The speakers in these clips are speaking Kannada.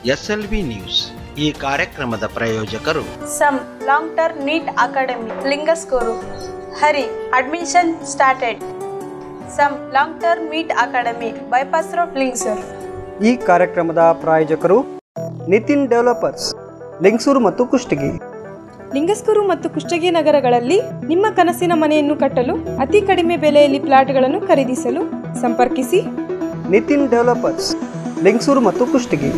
ಎಸ್ಎಲ್ವಿ ನ್ಯೂಸ್ ಈ ಕಾರ್ಯಕ್ರಮದ ಪ್ರಾಯೋಜಕರು some long term NEET academy Lingsugur ಹರಿ admission started some long term NEET academy bypass road Lingsugur ಈ ಕಾರ್ಯಕ್ರಮದ ಪ್ರಾಯೋಜಕರು ನಿತಿನ್ ಡೆವಲಪರ್ಸ್ ಲಿಂಗಸೂರು ಮತ್ತು ಕುಷ್ಟಗಿ ಲಿಂಗಸ್ಕೂರು ಮತ್ತು ಕುಷ್ಟಗಿ ನಗರಗಳಲ್ಲಿ ನಿಮ್ಮ ಕನಸಿನ ಮನೆಯನ್ನು ಕಟ್ಟಲು ಅತಿ ಕಡಿಮೆ ಬೆಲೆಯಲ್ಲಿ ಪ್ಲಾಟ್ಗಳನ್ನು ಖರೀದಿಸಲು ಸಂಪರ್ಕಿಸಿ ನಿತಿನ್ ಡೆವಲಪರ್ಸ್ ಲಿಂಗಸೂರು ಮತ್ತು ಕುಷ್ಟಗಿ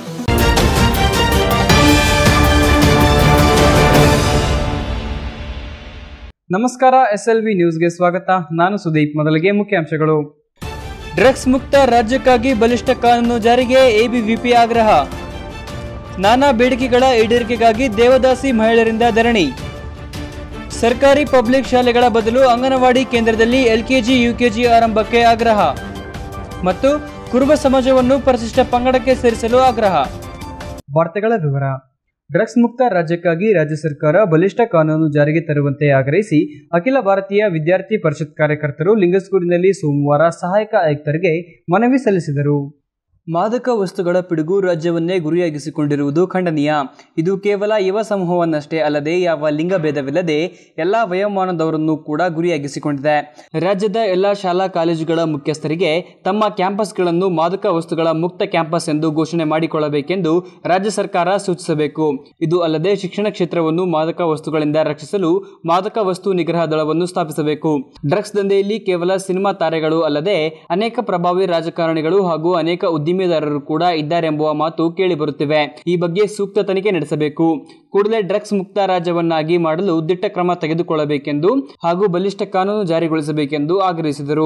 ನಮಸ್ಕಾರ ಎಸ್ ಎಲ್ ವಿ ನ್ಯೂಸ್ಗೆ ಸ್ವಾಗತ ನಾನು ಸುದೀಪ್ ಮೊದಲಿಗೆ ಮುಖ್ಯಾಂಶಗಳು ಡ್ರಗ್ಸ್ ಮುಕ್ತ ರಾಜ್ಯಕ್ಕಾಗಿ ಬಲಿಷ್ಠ ಕಾನೂನು ಜಾರಿಗೆ ಎಬಿವಿಪಿ ಆಗ್ರಹ ನಾನಾ ಬೇಡಿಕೆಗಳ ಈಡೇರಿಕೆಗಾಗಿ ದೇವದಾಸಿ ಮಹಿಳೆಯರಿಂದ ಧರಣಿ ಸರ್ಕಾರಿ ಪಬ್ಲಿಕ್ ಶಾಲೆಗಳ ಬದಲು ಅಂಗನವಾಡಿ ಕೇಂದ್ರದಲ್ಲಿ ಎಲ್ಕೆಜಿ ಯುಕೆಜಿ ಆರಂಭಕ್ಕೆ ಆಗ್ರಹ ಮತ್ತು ಕುರುಬ ಸಮಾಜವನ್ನು ಪರಿಶಿಷ್ಟ ಪಂಗಡಕ್ಕೆ ಸೇರಿಸಲು ಆಗ್ರಹ ವಾರ್ತೆಗಳ ವಿವರ ಡ್ರಗ್ಸ್ ಮುಕ್ತ ರಾಜ್ಯಕ್ಕಾಗಿ ರಾಜ್ಯ ಸರ್ಕಾರ ಬಲಿಷ್ಠ ಕಾನೂನು ಜಾರಿಗೆ ತರುವಂತೆ ಆಗ್ರಹಿಸಿ ಅಖಿಲ ಭಾರತೀಯ ವಿದ್ಯಾರ್ಥಿ ಪರಿಷತ್ ಕಾರ್ಯಕರ್ತರು ಲಿಂಗಸ್ಕೂರಿನಲ್ಲಿ ಸೋಮವಾರ ಸಹಾಯಕ ಆಯುಕ್ತರಿಗೆ ಮನವಿ ಸಲ್ಲಿಸಿದರು ಮಾದಕ ವಸ್ತುಗಳ ಪಿಡುಗು ರಾಜ್ಯವನ್ನೇ ಗುರಿಯಾಗಿಸಿಕೊಂಡಿರುವುದು ಖಂಡನೀಯ ಇದು ಕೇವಲ ಯುವ ಸಮೂಹವನ್ನಷ್ಟೇ ಅಲ್ಲದೆ ಯಾವ ಲಿಂಗ ಭೇದವಿಲ್ಲದೆ ಎಲ್ಲ ವಯೋಮಾನದವರನ್ನು ಕೂಡ ಗುರಿಯಾಗಿಸಿಕೊಂಡಿದೆ ರಾಜ್ಯದ ಎಲ್ಲ ಶಾಲಾ ಕಾಲೇಜುಗಳ ಮುಖ್ಯಸ್ಥರಿಗೆ ತಮ್ಮ ಕ್ಯಾಂಪಸ್ಗಳನ್ನು ಮಾದಕ ವಸ್ತುಗಳ ಮುಕ್ತ ಕ್ಯಾಂಪಸ್ ಎಂದು ಘೋಷಣೆ ಮಾಡಿಕೊಳ್ಳಬೇಕೆಂದು ರಾಜ್ಯ ಸರ್ಕಾರ ಸೂಚಿಸಬೇಕು ಇದು ಅಲ್ಲದೆ ಶಿಕ್ಷಣ ಕ್ಷೇತ್ರವನ್ನು ಮಾದಕ ವಸ್ತುಗಳಿಂದ ರಕ್ಷಿಸಲು ಮಾದಕ ವಸ್ತು ನಿಗ್ರಹ ದಳವನ್ನು ಸ್ಥಾಪಿಸಬೇಕು ಡ್ರಗ್ಸ್ ದಂಧೆಯಲ್ಲಿ ಕೇವಲ ಸಿನಿಮಾ ತಾರೆಗಳು ಅಲ್ಲದೆ ಅನೇಕ ಪ್ರಭಾವಿ ರಾಜಕಾರಣಿಗಳು ಹಾಗೂ ಅನೇಕ ಉದ್ದಿಮೆದಾರರು ಕೂಡ ಇದ್ದಾರೆಂಬುವ ಮಾತು ಕೇಳಿಬರುತ್ತಿವೆ ಈ ಬಗ್ಗೆ ಸೂಕ್ತ ತನಿಖೆ ನಡೆಸಬೇಕು ಕೂಡಲೇ ಡ್ರಗ್ಸ್ ಮುಕ್ತ ರಾಜ್ಯವನ್ನಾಗಿ ಮಾಡಲು ದಿಟ್ಟ ಕ್ರಮ ತೆಗೆದುಕೊಳ್ಳಬೇಕೆಂದು ಹಾಗೂ ಬಲಿಷ್ಠ ಕಾನೂನು ಜಾರಿಗೊಳಿಸಬೇಕೆಂದು ಆಗ್ರಹಿಸಿದರು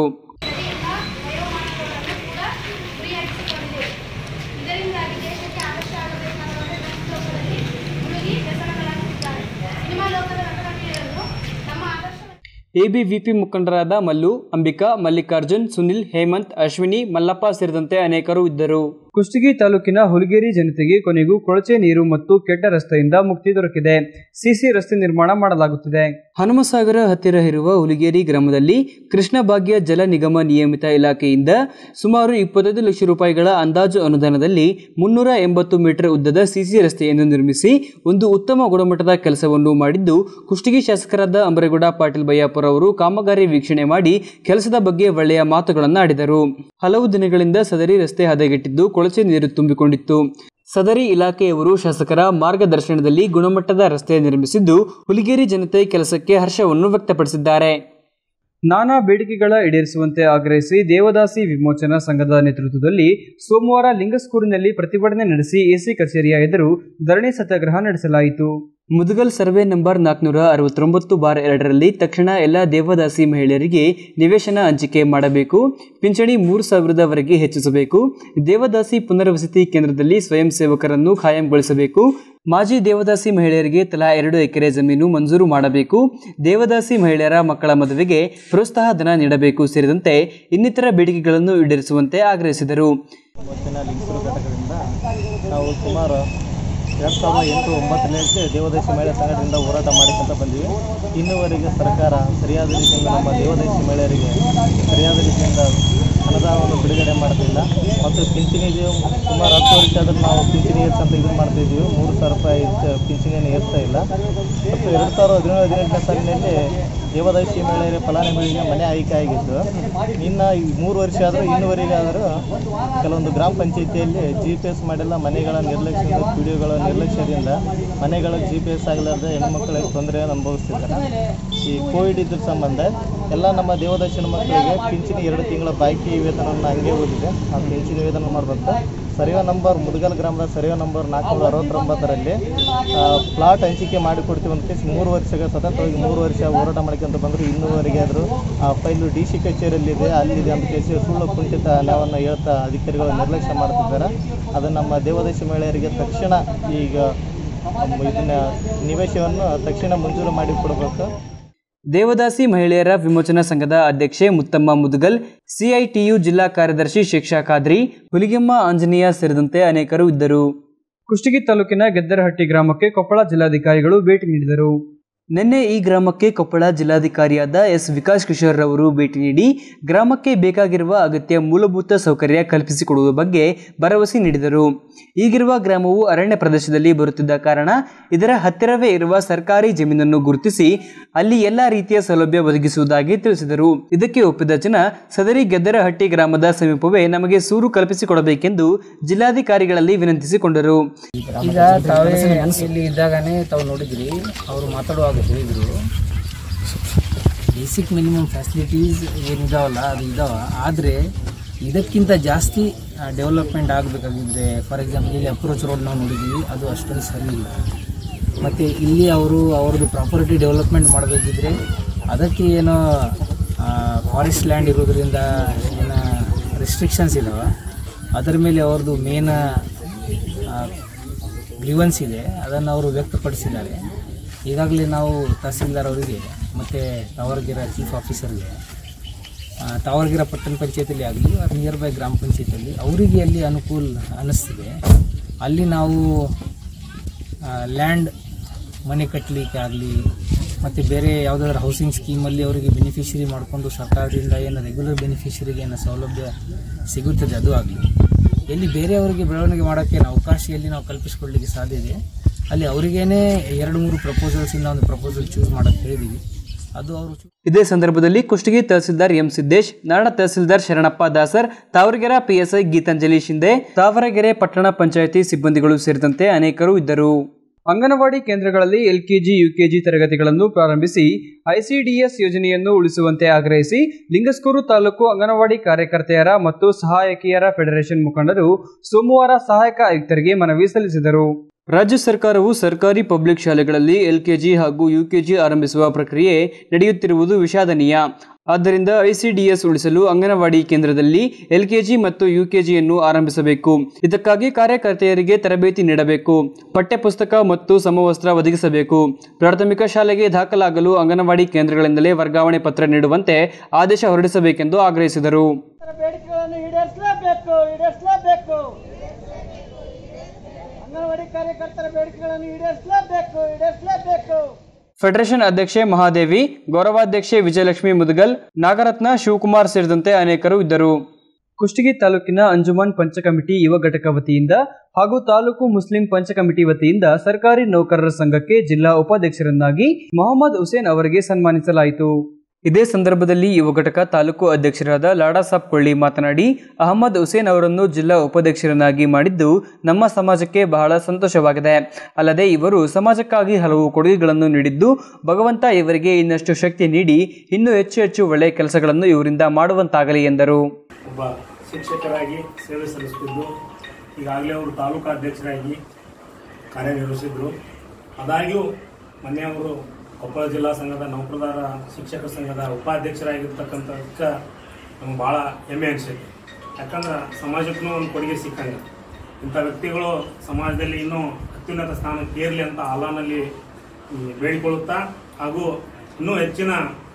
ಇದರಿಂದಾಗಿ ದೇಶಕ್ಕೆ ಅವಶ್ಯ ಆಗಬೇಕಾದ ಲೋಕದಲ್ಲಿ ಮುಳುಗಿ ವ್ಯಸನಗಳಾಗುತ್ತಿದ್ದಾರೆ ಸಿನಿಮಾ ಲೋಕದ ನಟನಟಿಯರನ್ನು ನಮ್ಮ ಆದರ್ಶ ಎಬಿವಿಪಿ ಮುಖಂಡರಾದ ಮಲ್ಲು ಅಂಬಿಕಾ ಮಲ್ಲಿಕಾರ್ಜುನ್ ಸುನಿಲ್ ಹೇಮಂತ್ ಅಶ್ವಿನಿ ಮಲ್ಲಪ್ಪ ಸೇರಿದಂತೆ ಅನೇಕರು ಇದ್ದರು ಕುಷ್ಟಗಿ ತಾಲೂಕಿನ ಹುಲಿಗೇರಿ ಜನತೆಗೆ ಕೊನೆಗೂ ಕೊಳಚೆ ನೀರು ಮತ್ತು ಕೆಟ್ಟ ರಸ್ತೆಯಿಂದ ಮುಕ್ತಿ ದೊರಕಿದೆ ಸಿಸಿ ರಸ್ತೆ ನಿರ್ಮಾಣ ಮಾಡಲಾಗುತ್ತಿದೆ ಹನುಮಸಾಗರ ಹತ್ತಿರ ಇರುವ ಹುಲಿಗೇರಿ ಗ್ರಾಮದಲ್ಲಿ ಕೃಷ್ಣ ಭಾಗ್ಯ ಜಲ ನಿಗಮ ನಿಯಮಿತ ಇಲಾಖೆಯಿಂದ ಸುಮಾರು ಇಪ್ಪತ್ತೈದು ಲಕ್ಷ ರೂಪಾಯಿಗಳ ಅಂದಾಜು ಅನುದಾನದಲ್ಲಿ ಮುನ್ನೂರ ಎಂಬತ್ತು ಮೀಟರ್ ಉದ್ದದ ಸಿಸಿ ರಸ್ತೆಯನ್ನು ನಿರ್ಮಿಸಿ ಒಂದು ಉತ್ತಮ ಗುಣಮಟ್ಟದ ಕೆಲಸವನ್ನು ಮಾಡಿದ್ದು ಕುಷ್ಟಗಿ ಶಾಸಕರಾದ ಅಂಬರೇಗೌಡ ಪಾಟೀಲ್ ಬಯ್ಯಾಪುರ ಅವರು ಕಾಮಗಾರಿ ವೀಕ್ಷಣೆ ಮಾಡಿ ಕೆಲಸದ ಬಗ್ಗೆ ಒಳ್ಳೆಯ ಮಾತುಗಳನ್ನು ಆಡಿದರು ಹಲವು ದಿನಗಳಿಂದ ಸದರಿ ರಸ್ತೆ ಹದಗೆಟ್ಟಿದ್ದು ಕೊಳಚೆ ನೀರು ತುಂಬಿಕೊಂಡಿತ್ತು ಸದರಿ ಇಲಾಖೆಯವರು ಶಾಸಕರ ಮಾರ್ಗದರ್ಶನದಲ್ಲಿ ಗುಣಮಟ್ಟದ ರಸ್ತೆ ನಿರ್ಮಿಸಿದ್ದು ಹುಲಿಗೇರಿ ಜನತೆ ಕೆಲಸಕ್ಕೆ ಹರ್ಷವನ್ನು ವ್ಯಕ್ತಪಡಿಸಿದ್ದಾರೆ ನಾನಾ ಬೇಡಿಕೆಗಳ ಈಡೇರಿಸುವಂತೆ ಆಗ್ರಹಿಸಿ ದೇವದಾಸಿ ವಿಮೋಚನಾ ಸಂಘದ ನೇತೃತ್ವದಲ್ಲಿ ಸೋಮವಾರ ಲಿಂಗಸ್ಕೂರಿನಲ್ಲಿ ಪ್ರತಿಭಟನೆ ನಡೆಸಿ ಎಸಿ ಕಚೇರಿಯ ಎದುರು ಧರಣಿ ಸತ್ಯಾಗ್ರಹ ನಡೆಸಲಾಯಿತು ಮುದುಗಲ್ ಸರ್ವೆ ನಂಬರ್ ನಾಲ್ಕುನೂರ ಅರವತ್ತೊಂಬತ್ತು ಬಾರ್ ಎರಡರಲ್ಲಿ ತಕ್ಷಣ ಎಲ್ಲ ದೇವದಾಸಿ ಮಹಿಳೆಯರಿಗೆ ನಿವೇಶನ ಹಂಚಿಕೆ ಮಾಡಬೇಕು ಪಿಂಚಣಿ ಮೂರು ಸಾವಿರದವರೆಗೆ ಹೆಚ್ಚಿಸಬೇಕು ದೇವದಾಸಿ ಪುನರ್ವಸತಿ ಕೇಂದ್ರದಲ್ಲಿ ಸ್ವಯಂ ಸೇವಕರನ್ನು ಖಾಯಂಗೊಳಿಸಬೇಕು ಮಾಜಿ ದೇವದಾಸಿ ಮಹಿಳೆಯರಿಗೆ ತಲಾ ಎರಡು ಎಕರೆ ಜಮೀನು ಮಂಜೂರು ಮಾಡಬೇಕು ದೇವದಾಸಿ ಮಹಿಳೆಯರ ಮಕ್ಕಳ ಮದುವೆಗೆ ಪ್ರೋತ್ಸಾಹ ಧನ ನೀಡಬೇಕು ಸೇರಿದಂತೆ ಇನ್ನಿತರ ಬೇಡಿಕೆಗಳನ್ನು ಈಡೇರಿಸುವಂತೆ ಆಗ್ರಹಿಸಿದರು ಇವತ್ತಿನ ಲಿಂಗಸೂರು ಘಟಕದಿಂದ ನಾವು ಸುಮಾರು ಎರಡು ಸಾವಿರದ ಎಂಟು ಒಂಬತ್ತನೇ ದೇವದಾಸಿ ಮಹಿಳಾ ಸಂಘದಿಂದ ಹೋರಾಟ ಮಾಡಿಕೊಂತ ಬಂದಿವಿ ಇನ್ನುವರೆಗೆ ಸರ್ಕಾರ ಸರಿಯಾದ ರೀತಿಯಿಂದ ನಮ್ಮ ದೇವದಾಸಿ ಮಹಿಳೆಯರಿಗೆ ಸರಿಯಾದ ರೀತಿಯಿಂದ ಅನುದಾನವನ್ನು ಬಿಡುಗಡೆ ಮಾಡ್ತಿಲ್ಲ ಮತ್ತು ಪಿಂಚಣಿಗೆ ಸುಮಾರು ಹತ್ತು ವರ್ಷ ಆದರೂ ನಾವು ಪಿಂಚಣಿ ಏರ್ಸಂತ ಇದು ಮಾಡ್ತಾ ಇದ್ದೀವಿ ಮೂರು ಸಾವಿರ ರೂಪಾಯಿ ಹೆಚ್ಚು ಪಿಂಚಣಿಯನ್ನು ಏರ್ತಾ ಇಲ್ಲ ಮತ್ತು ಎರಡು ಸಾವಿರದ ಹದಿನೇಳು ಹದಿನೆಂಟನೇ ಸಾಲಿನಲ್ಲಿ ದೇವದಾಸಿ ಮಹಿಳೆಯರ ಫಲಾನುಭವಿಗೆ ಮನೆ ಆಯ್ಕೆ ಆಗಿದ್ದು ಇನ್ನು ಈ ಮೂರು ವರ್ಷ ಆದರೂ ಇನ್ನುವರೆಗೆ ಆದರೂ ಕೆಲವೊಂದು ಗ್ರಾಮ ಪಂಚಾಯಿತಿಯಲ್ಲಿ ಜಿ ಪಿ ಎಸ್ ಮಾಡಿಲ್ಲ ಮನೆಗಳ ನಿರ್ಲಕ್ಷ್ಯದಿಂದ ಪಿಡಿಒಗಳ ನಿರ್ಲಕ್ಷ್ಯದಿಂದ ಮನೆಗಳ ಜಿ ಪಿ ಎಸ್ ಆಗಲಾರ್ದೆ ಹೆಣ್ಮಕ್ಳಿಗೆ ತೊಂದರೆಯನ್ನು ಅನುಭವಿಸ್ತಿದ್ದಾರೆ ಈ ಕೋವಿಡ್ ಇದ್ರ ಸಂಬಂಧ ಎಲ್ಲ ನಮ್ಮ ದೇವದಾಸಿನ ಮಕ್ಕಳಿಗೆ ಪಿಂಚಣಿ ಎರಡು ತಿಂಗಳ ಬಾಕಿ ವೇತನವನ್ನು ಹಂಗೆ ಉಳಿದಿದೆ ಆ ಪಿಂಚಣಿ ವೇತನ ಮಾಡಬೇಕು ಸರ್ವೆ ನಂಬರ್ ಮುದಗಲ್ ಗ್ರಾಮದ ಸರ್ವೆ ನಂಬರ್ ನಾಲ್ಕುನೂರ ಅರವತ್ತೊಂಬತ್ತರಲ್ಲಿ ಪ್ಲಾಟ್ ಹಂಚಿಕೆ ಮಾಡಿಕೊಡ್ತೀವಿ ಅಂತ ಕೇಸಿ ಮೂರು ವರ್ಷಗಳ ಸತತವಾಗಿ ಮೂರು ವರ್ಷ ಹೋರಾಟ ಮಾಡ್ಕೊಂತ ಬಂದರು ಇನ್ನೂವರೆಗೆ ಆದರೂ ಆ ಫೈಲು ಡಿ ಸಿ ಕಚೇರಿಯಲ್ಲಿದೆ ಅಲ್ಲಿದೆ ಅಂತ ಕೇಸಿ ಸುಳ್ಳು ಕುಂಠಿತ ನ್ಯಾಯವನ್ನು ಹೇಳ್ತಾ ಅಧಿಕಾರಿಗಳು ನಿರ್ಲಕ್ಷ್ಯ ಮಾಡ್ತಿದ್ದಾರೆ ಅದು ನಮ್ಮ ದೇವದಾಸಿ ಮಹಿಳೆಯರಿಗೆ ತಕ್ಷಣ ಈಗ ಇದನ್ನ ನಿವೇಶವನ್ನು ತಕ್ಷಣ ಮಂಜೂರು ಮಾಡಿ ಕೊಡಬೇಕು ದೇವದಾಸಿ ಮಹಿಳೆಯರ ವಿಮೋಚನಾ ಸಂಘದ ಅಧ್ಯಕ್ಷೆ ಮುತ್ತಮ್ಮ ಮುದುಗಲ್ ಸಿಐಟಿಯು ಜಿಲ್ಲಾ ಕಾರ್ಯದರ್ಶಿ ಶಿಕ್ಷಾ ಖಾದ್ರಿ ಹುಲಿಗೆಮ್ಮ ಆಂಜನೇಯ ಸೇರಿದಂತೆ ಅನೇಕರು ಇದ್ದರು ಕುಷ್ಟಗಿ ತಾಲೂಕಿನ ಗೆದ್ದರಹಟ್ಟಿ ಗ್ರಾಮಕ್ಕೆ ಕೊಪ್ಪಳ ಜಿಲ್ಲಾಧಿಕಾರಿಗಳು ಭೇಟಿ ನೀಡಿದರು ನಿನ್ನೆ ಈ ಗ್ರಾಮಕ್ಕೆ ಕೊಪ್ಪಳ ಜಿಲ್ಲಾಧಿಕಾರಿಯಾದ ಎಸ್ ವಿಕಾಸ್ ಕಿಶೋರ್ ರವರು ಭೇಟಿ ನೀಡಿ ಗ್ರಾಮಕ್ಕೆ ಬೇಕಾಗಿರುವ ಅಗತ್ಯ ಮೂಲಭೂತ ಸೌಕರ್ಯ ಕಲ್ಪಿಸಿಕೊಡುವ ಬಗ್ಗೆ ಭರವಸೆ ನೀಡಿದರು ಈಗಿರುವ ಗ್ರಾಮವು ಅರಣ್ಯ ಪ್ರದೇಶದಲ್ಲಿ ಬರುತ್ತಿದ್ದ ಕಾರಣ ಇದರ ಹತ್ತಿರವೇ ಇರುವ ಸರ್ಕಾರಿ ಜಮೀನನ್ನು ಗುರುತಿಸಿ ಅಲ್ಲಿ ಎಲ್ಲ ರೀತಿಯ ಸೌಲಭ್ಯ ಒದಗಿಸುವುದಾಗಿ ತಿಳಿಸಿದರು ಇದಕ್ಕೆ ಒಪ್ಪಿದ ಜನ ಸದರಿ ಗೆದ್ದರಹಟ್ಟಿ ಗ್ರಾಮದ ಸಮೀಪವೇ ನಮಗೆ ಸೂರು ಕಲ್ಪಿಸಿಕೊಡಬೇಕೆಂದು ಜಿಲ್ಲಾಧಿಕಾರಿಗಳಲ್ಲಿ ವಿನಂತಿಸಿಕೊಂಡರು ಈಗ ತಾವೇ ಇಲ್ಲಿ ಇದ್ದಾಗನೇ ತಾವು ನೋಡಿದ್ರಿ ಅವರು ಮಾತಾಡುವಾಗ ಹೇಳಿದರು ಬೇಸಿಕ್ ಮಿನಿಮಮ್ ಫೆಸಿಲಿಟೀಸ್ ಏನಿದಾವಲ್ಲ ಅದು ಇದಾವ ಆದರೆ ಇದಕ್ಕಿಂತ ಜಾಸ್ತಿ ಡೆವಲಪ್ಮೆಂಟ್ ಆಗಬೇಕಾಗಿದ್ರೆ ಫಾರ್ ಎಕ್ಸಾಂಪಲ್ ಇಲ್ಲಿ ಅಪ್ರೋಚ್ ರೋಡ್ ನಾವು ನೋಡಿದ್ದೀವಿ ಅದು ಅಷ್ಟೊಂದು ಸರಿ ಇಲ್ಲ ಮತ್ತು ಇಲ್ಲಿ ಅವರು ಅವ್ರದ್ದು ಪ್ರಾಪರ್ಟಿ ಡೆವಲಪ್ಮೆಂಟ್ ಮಾಡಬೇಕಿದ್ರೆ ಅದಕ್ಕೆ ಏನೋ ಫಾರೆಸ್ಟ್ ಲ್ಯಾಂಡ್ ಇರೋದ್ರಿಂದ ಏನೋ ರೆಸ್ಟ್ರಿಕ್ಷನ್ಸ್ ಇದಾವೆ ಅದರ ಮೇಲೆ ಅವ್ರದ್ದು ಮೇನ್ ಗ್ರೀವನ್ಸ್ ಇದೆ ಅದನ್ನು ಅವರು ವ್ಯಕ್ತಪಡಿಸಿದ್ದಾರೆ ಈಗಾಗಲೇ ನಾವು ತಹಸೀಲ್ದಾರ್ ಅವರಿಗೆ ಮತ್ತು ತಾವರ್ಗಿರ ಚೀಫ್ ಆಫೀಸರ್ಗೆ ಆ, ತಾವರ್ಗಿರ ಪಟ್ಟಣ ಪಂಚಾಯತಿಯಲ್ಲಿ ಆಗಲಿ ನಿಯರ್ ಬೈ ಗ್ರಾಮ ಪಂಚಾಯತಿಯಲ್ಲಿ ಅವರಿಗೆ ಅಲ್ಲಿ ಅನುಕೂಲ ಅನ್ನಿಸ್ತಿದೆ ಅಲ್ಲಿ ನಾವು ಲ್ಯಾಂಡ್ ಮನೆ ಕಟ್ಟಲಿಕ್ಕೆ ಆಗಲಿ ಮತ್ತು ಬೇರೆ ಯಾವುದಾದ್ರೂ ಹೌಸಿಂಗ್ ಸ್ಕೀಮಲ್ಲಿ ಅವರಿಗೆ ಬೆನಿಫಿಷರಿ ಮಾಡಿಕೊಂಡು ಸರ್ಕಾರದಿಂದ ಏನು ರೆಗ್ಯುಲರ್ ಬೆನಿಫಿಷರಿಗೆ ಏನು ಸೌಲಭ್ಯ ಸಿಗುತ್ತದೆ ಅದು ಆಗಲಿ ಎಲ್ಲಿ ಬೇರೆಯವರಿಗೆ ಬೆಳವಣಿಗೆ ಮಾಡೋಕ್ಕೆ ಏನು ಅವಕಾಶ ಎಲ್ಲಿ ನಾವು ಕಲ್ಪಿಸ್ಕೊಳ್ಳಿಕ್ಕೆ ಸಾಧ್ಯ ಇದೆ ಅಲ್ಲಿ ಅವರಿಗೇನೆ ಎರಡು ಮೂರು ಪ್ರಪೋಸಲ್ಸಿಂದ ಒಂದು ಪ್ರಪೋಸಲ್ ಚೂಸ್ ಮಾಡೋಕ್ಕೆ ಹೇಳಿದ್ದೀವಿ ಅದು ಅವರು ಇದೇ ಸಂದರ್ಭದಲ್ಲಿ ಕುಷ್ಟಗಿ ತಹಸೀಲ್ದಾರ್ ಎಂ ಸಿದ್ದೇಶ್ ನಾಡ ತಹಸೀಲ್ದಾರ್ ಶರಣಪ್ಪ ದಾಸರ್ ತಾವರಗೆರೆ ಪಿಎಸ್ಐ ಗೀತಾಂಜಲಿ ಶಿಂದೆ ತಾವರಗೆರೆ ಪಟ್ಟಣ ಪಂಚಾಯಿತಿ ಸಿಬ್ಬಂದಿಗಳು ಸೇರಿದಂತೆ ಅನೇಕರು ಇದ್ದರು ಅಂಗನವಾಡಿ ಕೇಂದ್ರಗಳಲ್ಲಿ ಎಲ್ಕೆಜಿ ಯುಕೆಜಿ ತರಗತಿಗಳನ್ನು ಪ್ರಾರಂಭಿಸಿ ಐಸಿಡಿಎಸ್ ಯೋಜನೆಯನ್ನು ಉಳಿಸುವಂತೆ ಆಗ್ರಹಿಸಿ ಲಿಂಗಸ್ಕೂರು ತಾಲೂಕು ಅಂಗನವಾಡಿ ಕಾರ್ಯಕರ್ತೆಯರ ಮತ್ತು ಸಹಾಯಕಿಯರ ಫೆಡರೇಷನ್ ಮುಖಂಡರು ಸೋಮವಾರ ಸಹಾಯಕ ಆಯುಕ್ತರಿಗೆ ಮನವಿ ಸಲ್ಲಿಸಿದರು ರಾಜ್ಯ ಸರ್ಕಾರವು ಸರ್ಕಾರಿ ಪಬ್ಲಿಕ್ ಶಾಲೆಗಳಲ್ಲಿ ಎಲ್ಕೆಜಿ ಹಾಗೂ ಯುಕೆಜಿ ಆರಂಭಿಸುವ ಪ್ರಕ್ರಿಯೆ ನಡೆಯುತ್ತಿರುವುದು ವಿಷಾದನೀಯ ಆದ್ದರಿಂದ ಐಸಿಡಿಎಸ್ ಉಳಿಸಲು ಅಂಗನವಾಡಿ ಕೇಂದ್ರದಲ್ಲಿ ಎಲ್ಕೆಜಿ ಮತ್ತು ಯುಕೆಜಿಯನ್ನು ಆರಂಭಿಸಬೇಕು ಇದಕ್ಕಾಗಿ ಕಾರ್ಯಕರ್ತೆಯರಿಗೆ ತರಬೇತಿ ನೀಡಬೇಕು ಪಠ್ಯಪುಸ್ತಕ ಮತ್ತು ಸಮವಸ್ತ್ರ ಒದಗಿಸಬೇಕು ಪ್ರಾಥಮಿಕ ಶಾಲೆಗೆ ದಾಖಲಾಗಲು ಅಂಗನವಾಡಿ ಕೇಂದ್ರಗಳಿಂದಲೇ ವರ್ಗಾವಣೆ ಪತ್ರ ನೀಡುವಂತೆ ಆದೇಶ ಹೊರಡಿಸಬೇಕೆಂದು ಆಗ್ರಹಿಸಿದರು ಬೇಡಿಕೆಗಳನ್ನು ಈಡೇರಿಸಲೇಬೇಕು ಈಡೇರಿಸಲೇಬೇಕು ಅಂಗನವಾಡಿ ಕಾರ್ಯಕರ್ತರ ಬೇಡಿಕೆಗಳನ್ನು ಈಡೇರಿಸಲೇಬೇಕು ಈಡೇರಿಸಲೇಬೇಕು ಫೆಡರೇಷನ್ ಅಧ್ಯಕ್ಷೆ ಮಹಾದೇವಿ ಗೌರವಾಧ್ಯಕ್ಷೆ ವಿಜಯಲಕ್ಷ್ಮಿ ಮುದಗಲ್ ನಾಗರತ್ನ ಶಿವಕುಮಾರ್ ಸೇರಿದಂತೆ ಅನೇಕರು ಇದ್ದರು ಕುಷ್ಟಗಿ ತಾಲೂಕಿನ ಅಂಜುಮನ್ ಪಂಚ ಕಮಿಟಿ ಯುವ ಘಟಕ ವತಿಯಿಂದ ಹಾಗೂ ತಾಲೂಕು ಮುಸ್ಲಿಂ ಪಂಚ ಕಮಿಟಿ ವತಿಯಿಂದ ಸರ್ಕಾರಿ ನೌಕರರ ಸಂಘಕ್ಕೆ ಜಿಲ್ಲಾ ಉಪಾಧ್ಯಕ್ಷರನ್ನಾಗಿ ಮೊಹಮ್ಮದ್ ಹುಸೇನ್ ಅವರಿಗೆ ಸನ್ಮಾನಿಸಲಾಯಿತು ಇದೇ ಸಂದರ್ಭದಲ್ಲಿ ಯುವ ಘಟಕ ತಾಲೂಕು ಅಧ್ಯಕ್ಷರಾದ ಲಾಡಾಸಾಬ್ ಕೊಳ್ಳಿ ಮಾತನಾಡಿ ಅಹಮದ್ ಹುಸೇನ್ ಅವರನ್ನು ಜಿಲ್ಲಾ ಉಪಾಧ್ಯಕ್ಷರನ್ನಾಗಿ ಮಾಡಿದ್ದು ನಮ್ಮ ಸಮಾಜಕ್ಕೆ ಬಹಳ ಸಂತೋಷವಾಗಿದೆ ಅಲ್ಲದೆ ಇವರು ಸಮಾಜಕ್ಕಾಗಿ ಹಲವು ಕೊಡುಗೆಗಳನ್ನು ನೀಡಿದ್ದು ಭಗವಂತ ಇವರಿಗೆ ಇನ್ನಷ್ಟು ಶಕ್ತಿ ನೀಡಿ ಇನ್ನೂ ಹೆಚ್ಚು ಹೆಚ್ಚು ಒಳ್ಳೆಯ ಕೆಲಸಗಳನ್ನು ಇವರಿಂದ ಮಾಡುವಂತಾಗಲಿ ಎಂದರು ಒಬ್ಬ ಶಿಕ್ಷಕರಾಗಿ ಸೇವೆ ಸಲ್ಲಿಸುತ್ತಿದ್ದು ಈಗಾಗಲೇ ಅವರು ತಾಲೂಕು ಅಧ್ಯಕ್ಷರಾಗಿ ಕಾರ್ಯನಿರ್ವಹಿಸಿದ್ರು ಆದಾಗ್ಯೂ ಮೊನ್ನೆ ಅವರು ಕೊಪ್ಪಳ ಜಿಲ್ಲಾ ಸಂಘದ ನೌಕರದಾರ ಶಿಕ್ಷಕ ಸಂಘದ ಉಪಾಧ್ಯಕ್ಷರಾಗಿರ್ತಕ್ಕಂಥದಕ್ಕೆ ನಮ್ಗೆ ಭಾಳ ಹೆಮ್ಮೆ ಅನಿಸುತ್ತೆ ಯಾಕಂದ್ರೆ ಸಮಾಜಕ್ಕೂ ಒಂದು ಕೊಡುಗೆ ಸಿಕ್ಕಂಗೆ ಇಂಥ ವ್ಯಕ್ತಿಗಳು ಸಮಾಜದಲ್ಲಿ ಇನ್ನೂ ಅತ್ಯುನ್ನತ ಸ್ಥಾನಕ್ಕೆ ಏರಲಿ ಅಂತ ಅಲ್ಲಾನಲ್ಲಿ ಹ್ಮ್, ಬೇಡಿಕೊಳ್ಳುತ್ತಾ ಹಾಗೂ ಇನ್ನೂ ಹೆಚ್ಚಿನ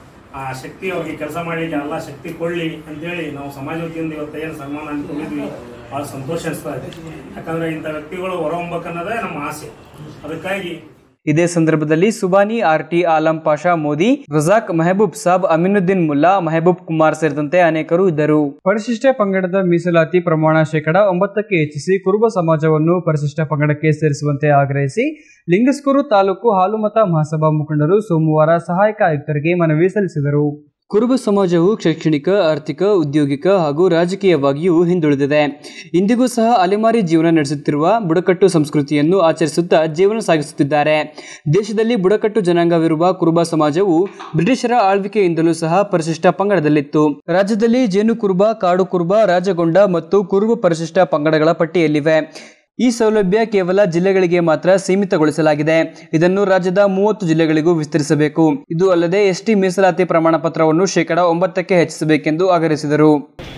ಆ ಶಕ್ತಿ ಅವ್ರಿಗೆ ಕೆಲಸ ಮಾಡಲಿಕ್ಕೆ ಎಲ್ಲ ಶಕ್ತಿ ಕೊಡಲಿ ಅಂತೇಳಿ ನಾವು ಸಮಾಜ ವತಿಯಿಂದ ಇವತ್ತು ಏನು ಸನ್ಮಾನ ಅನ್ಕೊಂಡಿದ್ವಿ ಭಾಳ ಸಂತೋಷ ಅನಿಸ್ತಾ ಇದೆ ಯಾಕಂದ್ರೆ ಇಂಥ ವ್ಯಕ್ತಿಗಳು ಹೊರಹೊಮ್ಮಬೇಕನ್ನೋದೇ ನಮ್ಮ ಆಸೆ ಅದಕ್ಕಾಗಿ ಇದೇ ಸಂದರ್ಭದಲ್ಲಿ ಸುಬಾನಿ ಆರ್ಟಿ ಆಲಂ ಪಾಷಾ ಮೋದಿ ರಜಾಕ್ ಮೆಹಬೂಬ್ ಸಾಬ್ ಅಮೀನುದ್ದೀನ್ ಮುಲ್ಲಾ ಮೆಹಬೂಬ್ ಕುಮಾರ್ ಸೇರಿದಂತೆ ಅನೇಕರು ಇದ್ದರು ಪರಿಶಿಷ್ಟ ಪಂಗಡದ ಮೀಸಲಾತಿ ಪ್ರಮಾಣ ಶೇಕಡ ಒಂಬತ್ತಕ್ಕೆ ಹೆಚ್ಚಿಸಿ ಕುರುಬ ಸಮಾಜವನ್ನು ಪರಿಶಿಷ್ಟ ಪಂಗಡಕ್ಕೆ ಸೇರಿಸುವಂತೆ ಆಗ್ರಹಿಸಿ ಲಿಂಗಸ್ಕೂರು ತಾಲೂಕು ಹಾಲುಮತ ಮಹಾಸಭಾ ಮುಖಂಡರು ಸೋಮವಾರ ಸಹಾಯಕ ಆಯುಕ್ತರಿಗೆ ಮನವಿ ಸಲ್ಲಿಸಿದರು ಕುರುಬ ಸಮಾಜವು ಶೈಕ್ಷಣಿಕ ಆರ್ಥಿಕ ಉದ್ಯೋಗಿಕ ಹಾಗೂ ರಾಜಕೀಯವಾಗಿಯೂ ಹಿಂದುಳಿದಿದೆ ಇಂದಿಗೂ ಸಹ ಅಲೆಮಾರಿ ಜೀವನ ನಡೆಸುತ್ತಿರುವ ಬುಡಕಟ್ಟು ಸಂಸ್ಕೃತಿಯನ್ನು ಆಚರಿಸುತ್ತಾ ಜೀವನ ಸಾಗಿಸುತ್ತಿದ್ದಾರೆ ದೇಶದಲ್ಲಿ ಬುಡಕಟ್ಟು ಜನಾಂಗವಿರುವ ಕುರುಬ ಸಮಾಜವು ಬ್ರಿಟಿಷರ ಆಳ್ವಿಕೆಯಿಂದಲೂ ಸಹ ಪರಿಶಿಷ್ಟ ಪಂಗಡದಲ್ಲಿತ್ತು ರಾಜ್ಯದಲ್ಲಿ ಜೇನು ಕುರುಬ ಕಾಡು ಕುರುಬ ರಾಜಗೊಂಡ ಮತ್ತು ಕುರುಬ ಪರಿಶಿಷ್ಟ ಪಂಗಡಗಳ ಪಟ್ಟಿಯಲ್ಲಿವೆ ಈ ಸೌಲಭ್ಯ ಕೇವಲ ಜಿಲ್ಲೆಗಳಿಗೆ ಮಾತ್ರ ಸೀಮಿತಗೊಳಿಸಲಾಗಿದೆ ಇದನ್ನು ರಾಜ್ಯದ ಮೂವತ್ತು ಜಿಲ್ಲೆಗಳಿಗೂ ವಿಸ್ತರಿಸಬೇಕು ಇದು ಅಲ್ಲದೆ ಎಸ್ಟಿ ಮೀಸಲಾತಿ ಪ್ರಮಾಣ ಪತ್ರವನ್ನು ಶೇಕಡ ಒಂಬತ್ತಕ್ಕೆ ಹೆಚ್ಚಿಸಬೇಕೆಂದು ಆಗ್ರಹಿಸಿದರು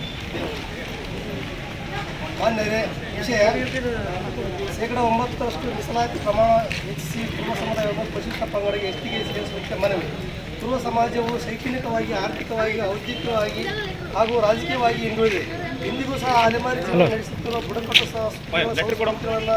ಮಾನ್ಯರೇ ವಿಷಯ ಶೇಕಡ ಒಂಬತ್ತರಷ್ಟು ಮೀಸಲಾತಿ ಪ್ರಮಾಣ ಹೆಚ್ಚಿಸಿ ಕುಟುಂಬ ಸಮುದಾಯವನ್ನು ಪರಿಶಿಷ್ಟ ಪಂಗಡಕ್ಕೆ ಎಷ್ಟಿಗೆ ಸೇರಿಸುವಂತೆ ಮನವಿ ಕುರುಬ ಸಮಾಜವು ಶೈಕ್ಷಣಿಕವಾಗಿ ಆರ್ಥಿಕವಾಗಿ ಔದ್ಯೋಗಿಕವಾಗಿ ಹಾಗೂ ರಾಜಕೀಯವಾಗಿ ಹಿಂದುಳಿದೆ ಇಂದಿಗೂ ಸಹ ಅಲೆಮಾರಿ ಜೀವನ ನಡೆಸುತ್ತಿರುವ ಬುಡಕಟ್ಟು ಸಂಸ್ಕೃತಿಗಳನ್ನು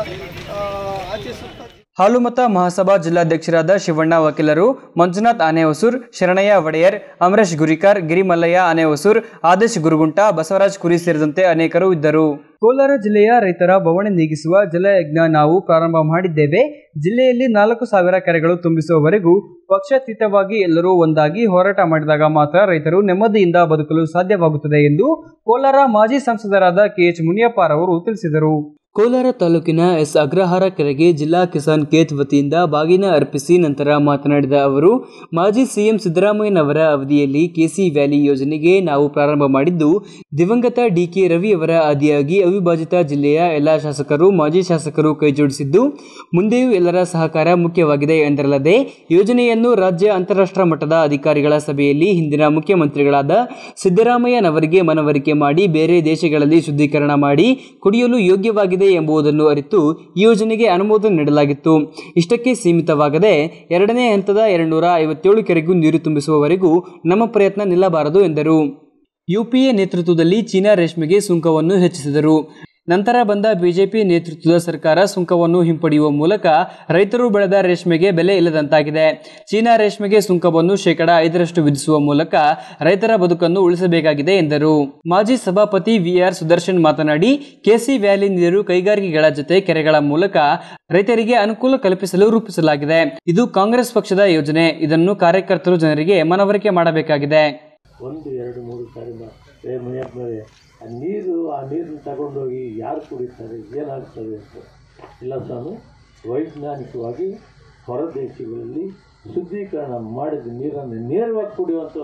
ಆಚರಿಸುತ್ತಾ ಹಾಲುಮತ ಮಹಾಸಭಾ ಜಿಲ್ಲಾಧ್ಯಕ್ಷರಾದ ಶಿವಣ್ಣ ವಕೀಲರು ಮಂಜುನಾಥ್ ಆನೆಹೊಸೂರ್ ಶರಣಯ್ಯ ಒಡೆಯರ್ ಅಮರೇಶ್ ಗುರಿಕಾರ್ ಗಿರಿಮಲ್ಲಯ್ಯ ಆನೆಹೊಸೂರ್ ಆದೇಶ್ ಗುರುಗುಂಟ ಬಸವರಾಜ್ ಕುರಿ ಸೇರಿದಂತೆ ಅನೇಕರು ಇದ್ದರು ಕೋಲಾರ ಜಿಲ್ಲೆಯ ರೈತರ ಬವಣೆ ನೀಗಿಸುವ ಜಲಯಜ್ಞ ನಾವು ಪ್ರಾರಂಭ ಮಾಡಿದ್ದೇವೆ ಜಿಲ್ಲೆಯಲ್ಲಿ ನಾಲ್ಕು ಸಾವಿರ ಕೆರೆಗಳು ತುಂಬಿಸುವವರೆಗೂ ಪಕ್ಷಾತೀತವಾಗಿ ಎಲ್ಲರೂ ಒಂದಾಗಿ ಹೋರಾಟ ಮಾಡಿದಾಗ ಮಾತ್ರ ರೈತರು ನೆಮ್ಮದಿಯಿಂದ ಬದುಕಲು ಸಾಧ್ಯವಾಗುತ್ತದೆ ಎಂದು ಕೋಲಾರ ಮಾಜಿ ಸಂಸದರಾದ ಕೆಎಚ್ ಮುನಿಯಪ್ಪರವರು ತಿಳಿಸಿದರು ಕೋಲಾರ ತಾಲೂಕಿನ ಎಸ್ ಅಗ್ರಹಾರ ಕೆರೆಗೆ ಜಿಲ್ಲಾ ಕಿಸಾನ್ ಕೇತ್ ವತಿಯಿಂದ ಬಾಗಿನ ಅರ್ಪಿಸಿ ನಂತರ ಮಾತನಾಡಿದ ಅವರು ಮಾಜಿ ಸಿಎಂ ಸಿದ್ದರಾಮಯ್ಯನವರ ಅವಧಿಯಲ್ಲಿ ಕೆಸಿ ವ್ಯಾಲಿ ಯೋಜನೆಗೆ ನಾವು ಪ್ರಾರಂಭ ಮಾಡಿದ್ದು ದಿವಂಗತ ಡಿಕೆ ರವಿಯವರ ಆದಿಯಾಗಿ ಅವಿಭಾಜಿತ ಜಿಲ್ಲೆಯ ಎಲ್ಲ ಶಾಸಕರು ಮಾಜಿ ಶಾಸಕರು ಕೈಜೋಡಿಸಿದ್ದು ಮುಂದೆಯೂ ಎಲ್ಲರ ಸಹಕಾರ ಮುಖ್ಯವಾಗಿದೆ ಎಂದರಲ್ಲದೆ ಯೋಜನೆಯನ್ನು ರಾಜ್ಯ ಅಂತಾರಾಷ್ಟ್ರ ಮಟ್ಟದ ಅಧಿಕಾರಿಗಳ ಸಭೆಯಲ್ಲಿ ಹಿಂದಿನ ಮುಖ್ಯಮಂತ್ರಿಗಳಾದ ಸಿದ್ದರಾಮಯ್ಯನವರಿಗೆ ಮನವರಿಕೆ ಮಾಡಿ ಬೇರೆ ದೇಶಗಳಲ್ಲಿ ಶುದ್ಧೀಕರಣ ಮಾಡಿ ಕುಡಿಯಲು ಯೋಗ್ಯವಾಗಿದೆ ಎಂಬುದನ್ನು ಅರಿತು ಈ ಯೋಜನೆಗೆ ಅನುಮೋದನೆ ನೀಡಲಾಗಿತ್ತು ಇಷ್ಟಕ್ಕೆ ಸೀಮಿತವಾಗದೆ ಎರಡನೇ ಹಂತದ ಎರಡುನೂರ ಐವತ್ತೇಳು ಕೆರೆಗೂ ನೀರು ತುಂಬಿಸುವವರೆಗೂ ನಮ್ಮ ಪ್ರಯತ್ನ ನಿಲ್ಲಬಾರದು ಎಂದರು ಯುಪಿಎ ನೇತೃತ್ವದಲ್ಲಿ ಚೀನಾ ರೇಷ್ಮೆಗೆ ಸುಂಕವನ್ನು ಹೆಚ್ಚಿಸಿದರು ನಂತರ ಬಂದ ಬಿಜೆಪಿ ನೇತೃತ್ವದ ಸರ್ಕಾರ ಸುಂಕವನ್ನು ಹಿಂಪಡೆಯುವ ಮೂಲಕ ರೈತರು ಬೆಳೆದ ರೇಷ್ಮೆಗೆ ಬೆಲೆ ಇಲ್ಲದಂತಾಗಿದೆ ಚೀನಾ ರೇಷ್ಮೆಗೆ ಸುಂಕವನ್ನು ಶೇಕಡ ಐದರಷ್ಟು ವಿಧಿಸುವ ಮೂಲಕ ರೈತರ ಬದುಕನ್ನು ಉಳಿಸಬೇಕಾಗಿದೆ ಎಂದರು ಮಾಜಿ ಸಭಾಪತಿ ವಿಆರ್ ಸುದರ್ಶನ್ ಮಾತನಾಡಿ ಕೆಸಿ ವ್ಯಾಲಿ ನೀರು ಕೈಗಾರಿಕೆಗಳ ಜೊತೆ ಕೆರೆಗಳ ಮೂಲಕ ರೈತರಿಗೆ ಅನುಕೂಲ ಕಲ್ಪಿಸಲು ರೂಪಿಸಲಾಗಿದೆ ಇದು ಕಾಂಗ್ರೆಸ್ ಪಕ್ಷದ ಯೋಜನೆ ಇದನ್ನು ಕಾರ್ಯಕರ್ತರು ಜನರಿಗೆ ಮನವರಿಕೆ ಮಾಡಬೇಕಾಗಿದೆ ಒಂದು ಎರಡು ಮೂರು ಸಾರಿ ಏ ಮುನಿಯಪ್ಪನವರೇ ಆ ನೀರು ಆ ನೀರನ್ನು ತಗೊಂಡೋಗಿ ಯಾರು ಕುಡಿತಾರೆ ಏನಾಗ್ತದೆ ಅಂತ ಇಲ್ಲ ಸ್ವಾಮಿ ವೈಜ್ಞಾನಿಕವಾಗಿ ಹೊರ ದೇಶಗಳಲ್ಲಿ ಶುದ್ಧೀಕರಣ ಮಾಡಿದ ನೀರನ್ನು ನೇರವಾಗಿ ಕುಡಿಯುವಂಥ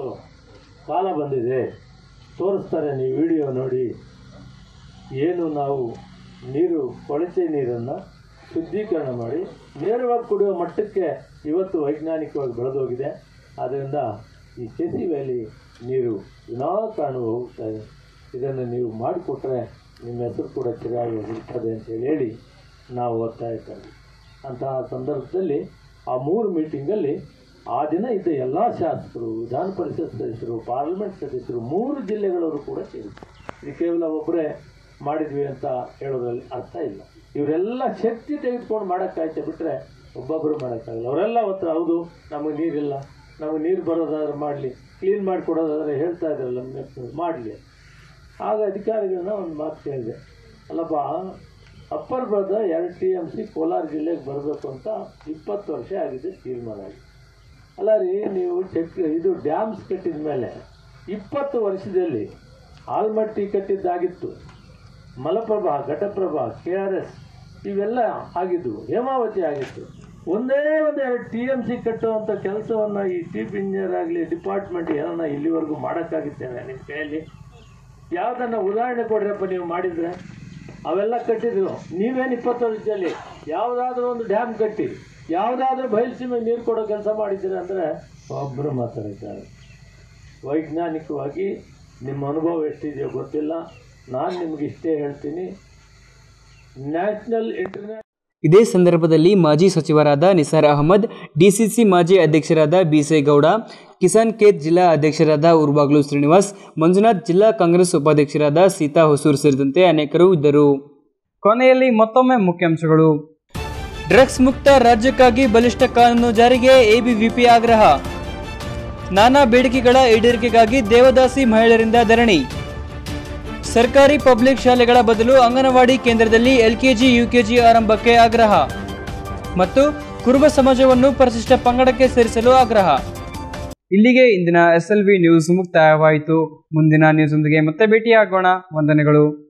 ಕಾಲ ಬಂದಿದೆ ತೋರಿಸ್ತಾರೆ ನೀವು ವಿಡಿಯೋ ನೋಡಿ ಏನು ನಾವು ನೀರು ಕೊಳಚೆ ನೀರನ್ನು ಶುದ್ಧೀಕರಣ ಮಾಡಿ ನೇರವಾಗಿ ಕುಡಿಯುವ ಮಟ್ಟಕ್ಕೆ ಇವತ್ತು ವೈಜ್ಞಾನಿಕವಾಗಿ ಬೆಳೆದೋಗಿದೆ ಆದ್ದರಿಂದ ಈ ಕೆಸಿ ವ್ಯಾಲಿ ನೀರು ವಿನಾಕಾರಣ ಹೋಗ್ತಾ ಇದೆ ಇದನ್ನು ನೀವು ಮಾಡಿಕೊಟ್ರೆ ನಿಮ್ಮ ಹೆಸರು ಕೂಡ ಚಿರಾಗಿ ಇರ್ತದೆ ಅಂತೇಳಿ ಹೇಳಿ ನಾವು ಒತ್ತಾಯ ತಂದ್ವಿ ಅಂತಹ ಸಂದರ್ಭದಲ್ಲಿ ಆ ಮೂರು ಮೀಟಿಂಗಲ್ಲಿ ಆ ದಿನ ಇದ್ದ ಎಲ್ಲ ಶಾಸಕರು ವಿಧಾನ ಪರಿಷತ್ ಸದಸ್ಯರು ಪಾರ್ಲಿಮೆಂಟ್ ಸದಸ್ಯರು ಮೂರು ಜಿಲ್ಲೆಗಳವರು ಕೂಡ ಸೇರಿದ್ರು ಇದು ಕೇವಲ ಒಬ್ಬರೇ ಮಾಡಿದ್ವಿ ಅಂತ ಹೇಳೋದ್ರಲ್ಲಿ ಅರ್ಥ ಇಲ್ಲ ಇವರೆಲ್ಲ ಶಕ್ತಿ ತೆಗೆದುಕೊಂಡು ಮಾಡೋಕ್ಕಾಯ್ತು ಬಿಟ್ಟರೆ ಒಬ್ಬೊಬ್ಬರು ಮಾಡೋಕ್ಕಾಗಲ್ಲ ಅವರೆಲ್ಲ ಅವತ್ತು ಹೌದು ನಮಗೆ ನೀರಿಲ್ಲ ನಮಗೆ ನೀರು ಬರೋದಾದ್ರೆ ಮಾಡಲಿ ಕ್ಲೀನ್ ಮಾಡಿಕೊಡೋದಾದ್ರೆ ಹೇಳ್ತಾ ಇದ್ರಲ್ಲ ಮಾಡಲಿ ಆಗ ಅಧಿಕಾರಿಗಳನ್ನ ಒಂದು ಮಾತು ಕೇಳಿದೆ ಅಲ್ಲಪ್ಪ ಅಪ್ಪರ್ ಬ್ರದ ಎರಡು ಟಿ ಎಮ್ ಸಿ ಕೋಲಾರ ಜಿಲ್ಲೆಗೆ ಬರಬೇಕು ಅಂತ ಇಪ್ಪತ್ತು ವರ್ಷ ಆಗಿದೆ ತೀರ್ಮಾನ ಆಗಿ ಅಲ್ಲ ರೀ ನೀವು ಚೆಕ್ ಇದು ಡ್ಯಾಮ್ಸ್ ಕಟ್ಟಿದ ಮೇಲೆ ಇಪ್ಪತ್ತು ವರ್ಷದಲ್ಲಿ ಆಲ್ಮಟ್ಟಿ ಕಟ್ಟಿದ್ದಾಗಿತ್ತು Malaprabha Ghataprabha K R S ಇವೆಲ್ಲ ಆಗಿದ್ವು ಹೇಮಾವತಿ ಆಗಿತ್ತು ಒಂದೇ ಒಂದು ಎರಡು ಟಿ ಎಮ್ ಸಿ ಕಟ್ಟುವಂಥ ಕೆಲಸವನ್ನು ಈ ಚೀಫ್ ಇಂಜಿನಿಯರ್ ಆಗಲಿ ಡಿಪಾರ್ಟ್ಮೆಂಟ್ ಏನನ್ನ ಇಲ್ಲಿವರೆಗೂ ಮಾಡೋಕ್ಕಾಗಿತ್ತೇನೆ ನಿಮ್ಮ ಕೈಯಲ್ಲಿ ಯಾವುದನ್ನು ಉದಾಹರಣೆ ಕೊಡ್ರಪ್ಪ ನೀವು ಮಾಡಿದರೆ ಅವೆಲ್ಲ ಕಟ್ಟಿದ್ರು ನೀವೇನು ಇಪ್ಪತ್ತು ವರ್ಷದಲ್ಲಿ ಯಾವುದಾದ್ರೂ ಒಂದು ಡ್ಯಾಮ್ ಕಟ್ಟಿ ಯಾವುದಾದ್ರೂ ಬಯಲುಸೀಮೆಗೆ ನೀರು ಕೊಡೋ ಕೆಲಸ ಮಾಡಿದ್ದೀರ ಅಂದರೆ ಒಬ್ಬರು ಮಾತಾಡಿದ್ದಾರೆ ವೈಜ್ಞಾನಿಕವಾಗಿ ನಿಮ್ಮ ಅನುಭವ ಎಷ್ಟಿದೆಯೋ ಗೊತ್ತಿಲ್ಲ ನಾನು ನಿಮ್ಗೆ ಇಷ್ಟೇ ಹೇಳ್ತೀನಿ ನ್ಯಾಷನಲ್ ಇಂಟರ್ನ್ಯಾಷನಲ್ ಇದೇ ಸಂದರ್ಭದಲ್ಲಿ ಮಾಜಿ ಸಚಿವರಾದ ನಿಸಾರ್ ಅಹಮದ್ ಡಿಸಿಸಿ ಮಾಜಿ ಅಧ್ಯಕ್ಷರಾದ ಬಿಸೇಗೌಡ ಕಿಸಾನ್ ಕೇತ್ ಜಿಲ್ಲಾ ಅಧ್ಯಕ್ಷರಾದ ಉರ್ಬಾಗ್ಲು ಶ್ರೀನಿವಾಸ್ ಮಂಜುನಾಥ್ ಜಿಲ್ಲಾ ಕಾಂಗ್ರೆಸ್ ಉಪಾಧ್ಯಕ್ಷರಾದ ಸೀತಾ ಹೊಸೂರು ಸೇರಿದಂತೆ ಅನೇಕರು ಇದ್ದರು ಕೊನೆಯಲ್ಲಿ ಮತ್ತೊಮ್ಮೆ ಮುಖ್ಯಾಂಶಗಳು ಡ್ರಗ್ಸ್ ಮುಕ್ತ ರಾಜ್ಯಕ್ಕಾಗಿ ಬಲಿಷ್ಠ ಕಾನೂನು ಜಾರಿಗೆ ಎಬಿವಿಪಿ ಆಗ್ರಹ ನಾನಾ ಬೇಡಿಕೆಗಳ ಈಡೇರಿಕೆಗಾಗಿ ದೇವದಾಸಿ ಮಹಿಳೆಯರಿಂದ ಧರಣಿ ಸರ್ಕಾರಿ ಪಬ್ಲಿಕ್ ಶಾಲೆಗಳ ಬದಲು ಅಂಗನವಾಡಿ ಕೇಂದ್ರದಲ್ಲಿ ಎಲ್ಕೆಜಿ ಯುಕೆಜಿ ಆರಂಭಕ್ಕೆ ಆಗ್ರಹ ಮತ್ತು ಕುರುಬ ಸಮಾಜವನ್ನು ಪರಿಶಿಷ್ಟ ಪಂಗಡಕ್ಕೆ ಸೇರಿಸಲು ಆಗ್ರಹ ಇಲ್ಲಿಗೆ ಇಂದಿನ ಎಸ್ ಎಲ್ ವಿ ನ್ಯೂಸ್ ಮುಕ್ತಾಯವಾಯಿತು ಮುಂದಿನ ನ್ಯೂಸ್ ಒಂದಿಗೆ ಮತ್ತೆ ಭೇಟಿಯಾಗೋಣ ವಂದನೆಗಳು